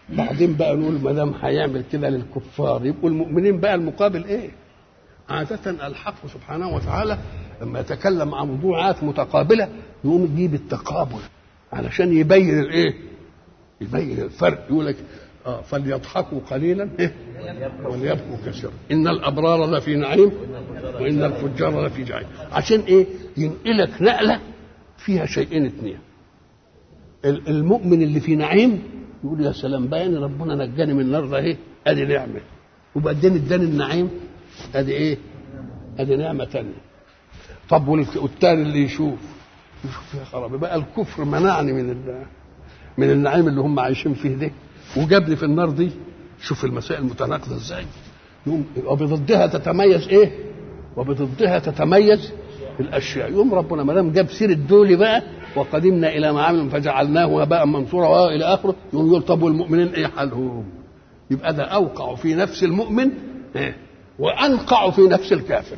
بعدين بقى نقول ما دام هيعمل كده للكفار يبقوا المؤمنين بقى المقابل ايه؟ عادة الحق سبحانه وتعالى لما يتكلم عن موضوعات متقابلة يقوم يجيب التقابل علشان يبين الايه؟ يبين الفرق يقول لك اه فليضحكوا قليلا إيه؟ وليبكوا كثيرا ان الابرار لفي نعيم وان الفجار لفي جحيم عشان ايه؟ ينقلك نقله فيها شيئين اثنين المؤمن اللي في نعيم يقول يا سلام باين ربنا نجاني من النار ده ايه؟ ادي نعمه وبعدين اداني النعيم ادي ايه؟ ادي نعمه ثانيه طب والتاني اللي يشوف يشوف يا خرابي بقى الكفر منعني من ال من النعيم اللي هم عايشين فيه ده وجابني في النار دي شوف المسائل متناقضه ازاي يوم وبضدها تتميز ايه وبضدها تتميز الاشياء يوم ربنا ما دام جاب سيره دول بقى وقدمنا الى ما عملوا فجعلناه هباء منصورا والى اخره يوم يقول طب والمؤمنين ايه حالهم يبقى ده اوقع في نفس المؤمن إيه؟ وانقع في نفس الكافر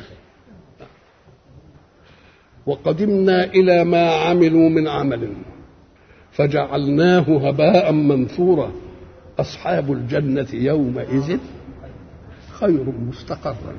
وقدمنا الى ما عملوا من عمل فجعلناه هباء منثورا اصحاب الجنه يومئذ خير مستقرا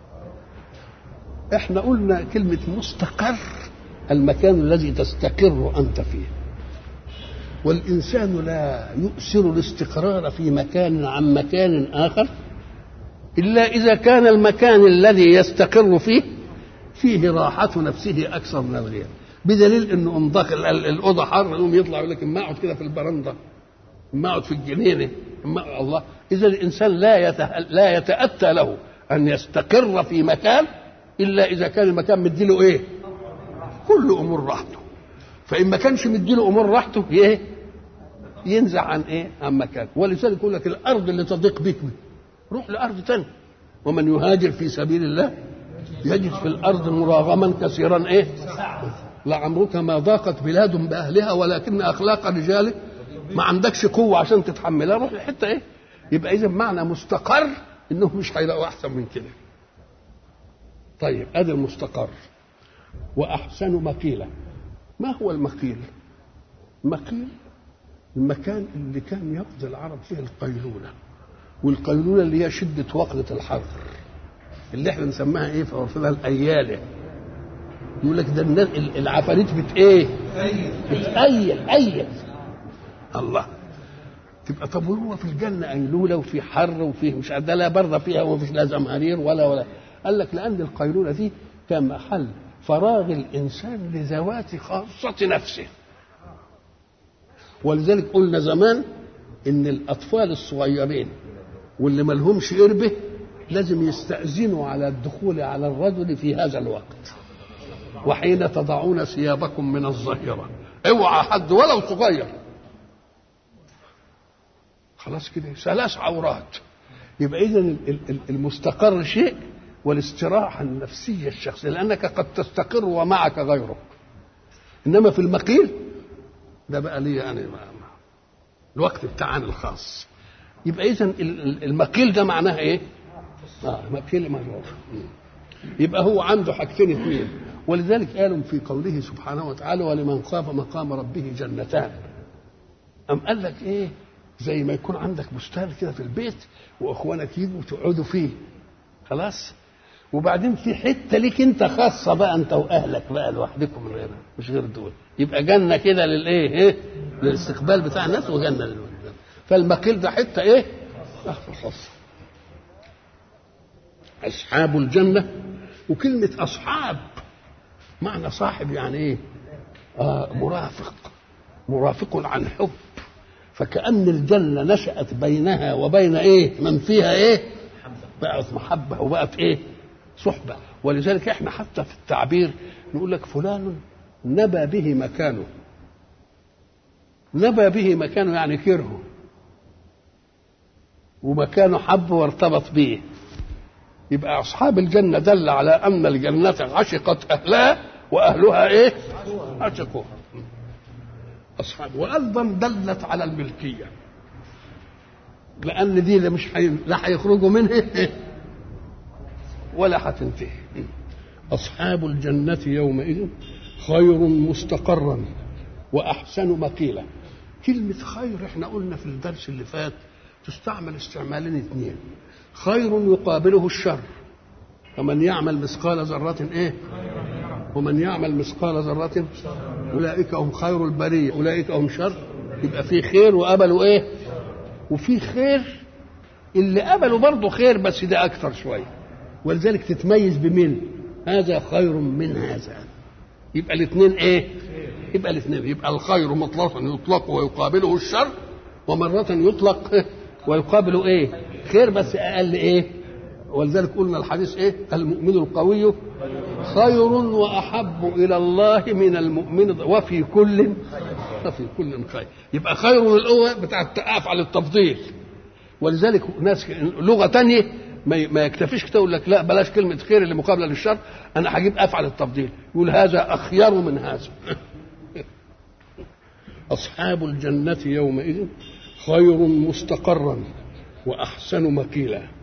احنا قلنا كلمه مستقر المكان الذي تستقر انت فيه والانسان لا يؤثر الاستقرار في مكان عن مكان اخر الا اذا كان المكان الذي يستقر فيه فيه راحة نفسه أكثر من الغير بدليل إنه انضاق الأوضة حر يقوم يطلع يقول لك اما أقعد كده في البرندة اما أقعد في الجنينة اما الله إذا الإنسان لا يته... لا يتأتى له أن يستقر في مكان إلا إذا كان المكان مديله إيه؟ كل أمور راحته فإن ما كانش مديله أمور راحته إيه؟ ينزع عن إيه؟ عن مكان ولذلك يقول لك الأرض اللي تضيق بك روح لأرض ثانية ومن يهاجر في سبيل الله يجد في الارض مراغما كثيرا ايه لعمرك ما ضاقت بلاد باهلها ولكن اخلاق رجال ما عندكش قوه عشان تتحملها روح لحته ايه يبقى اذا معنى مستقر انهم مش هيلاقوا احسن من كده طيب ادي المستقر واحسن مقيلا ما هو المقيل المقيل المكان اللي كان يقضي العرب فيه القيلوله والقيلوله اللي هي شده وقده الحر اللي احنا نسميها ايه في عرفنا الاياله يقول لك ده الناس العفاريت بت ايه؟ بتأيل أيل الله تبقى طب وهو في الجنة أيلولة وفي حر وفيه مش ده لا برد فيها وما فيش لا زمهرير ولا ولا قال لك لأن القيلولة دي كان محل فراغ الإنسان لذوات خاصة نفسه ولذلك قلنا زمان إن الأطفال الصغيرين واللي ملهمش قربه لازم يستأذنوا على الدخول على الرجل في هذا الوقت وحين تضعون ثيابكم من الظهيرة اوعى حد ولو صغير خلاص كده ثلاث عورات يبقى اذا المستقر شيء والاستراحة النفسية الشخصية لأنك قد تستقر ومعك غيرك إنما في المقيل ده بقى لي يعني الوقت بتاعنا الخاص يبقى إذا المقيل ده معناها إيه؟ آه مقيل معروف يبقى هو عنده حاجتين اثنين ولذلك قالوا في قوله سبحانه وتعالى ولمن خاف مقام ربه جنتان أم قال لك إيه زي ما يكون عندك بستان كده في البيت وإخوانك يجوا تقعدوا فيه خلاص وبعدين في حته ليك انت خاصه بقى انت واهلك بقى لوحدكم من غيرها مش غير دول يبقى جنه كده للايه ايه للاستقبال بتاع الناس وجنه للولد فالمقيل ده حته ايه خاصه اصحاب الجنه وكلمه اصحاب معنى صاحب يعني ايه آه مرافق مرافق عن حب فكأن الجنة نشأت بينها وبين ايه من فيها ايه بقت محبة وبقت ايه صحبة ولذلك احنا حتى في التعبير نقول لك فلان نبى به مكانه نبى به مكانه يعني كرهه ومكانه حب وارتبط به يبقى اصحاب الجنه دل على ان الجنه عشقت اهلها واهلها ايه عشقوها اصحاب وايضا دلت على الملكيه لان دي اللي مش حي... لا هيخرجوا منها ولا هتنتهي اصحاب الجنه يومئذ خير مستقرا واحسن مقيلا كلمة خير احنا قلنا في الدرس اللي فات تستعمل استعمالين اثنين خير يقابله الشر فمن يعمل مثقال ذرة ايه ومن يعمل مثقال ذرة أولئك هم خير البرية أولئك هم شر يبقى في خير وقبلوا ايه وفي خير اللي قبلوا برضه خير بس ده أكثر شوية ولذلك تتميز بمين هذا خير من هذا يبقى الاثنين ايه يبقى الاثنين يبقى الخير مطلقا يطلق ويقابله الشر ومرة يطلق ويقابله ايه خير بس اقل ايه ولذلك قلنا الحديث ايه المؤمن القوي خير واحب الى الله من المؤمن وفي كل وفي كل خير يبقى خير الاول بتاع افعل التفضيل ولذلك ناس لغه تانية ما يكتفيش كده يقول لك لا بلاش كلمه خير اللي مقابله للشر انا هجيب افعل التفضيل يقول هذا اخير من هذا اصحاب الجنه يومئذ خير مستقرا واحسن مقيلا